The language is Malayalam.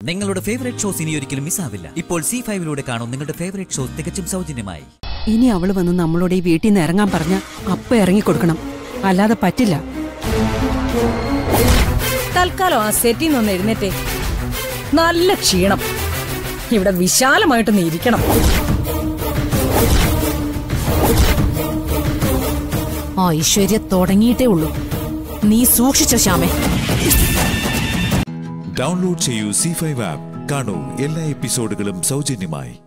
നിങ്ങളുടെ ഫേവറേറ്റ് ഷോസ് ഇനി ഒരിക്കലും മിസ്സാവില്ല ഇപ്പോൾ സി ഫൈവിലൂടെ കാണും നിങ്ങളുടെ ഫേവറേറ്റ് ഷോ തികച്ചും സൗജന്യമായി ഇനി അവള് വന്ന് നമ്മളോട് ഈ വീട്ടിൽ നിന്ന് ഇറങ്ങാൻ പറഞ്ഞ അപ്പ ഇറങ്ങിക്കൊടുക്കണം അല്ലാതെ പറ്റില്ല തൽക്കാലം ആ സെറ്റിൽ നിന്ന് എഴുന്നേറ്റേ നല്ല ക്ഷീണം ഇവിടെ വിശാലമായിട്ടൊന്ന് ഇരിക്കണം ഐശ്വര്യ തുടങ്ങിയിട്ടേ ഉള്ളൂ നീ സൂക്ഷിച്ചോ ശ്യാമേ ഡൗൺലോഡ് ചെയ്യൂ സി ഫൈവ് ആപ്പ് കാണൂ എല്ലാ എപ്പിസോഡുകളും സൗജന്യമായി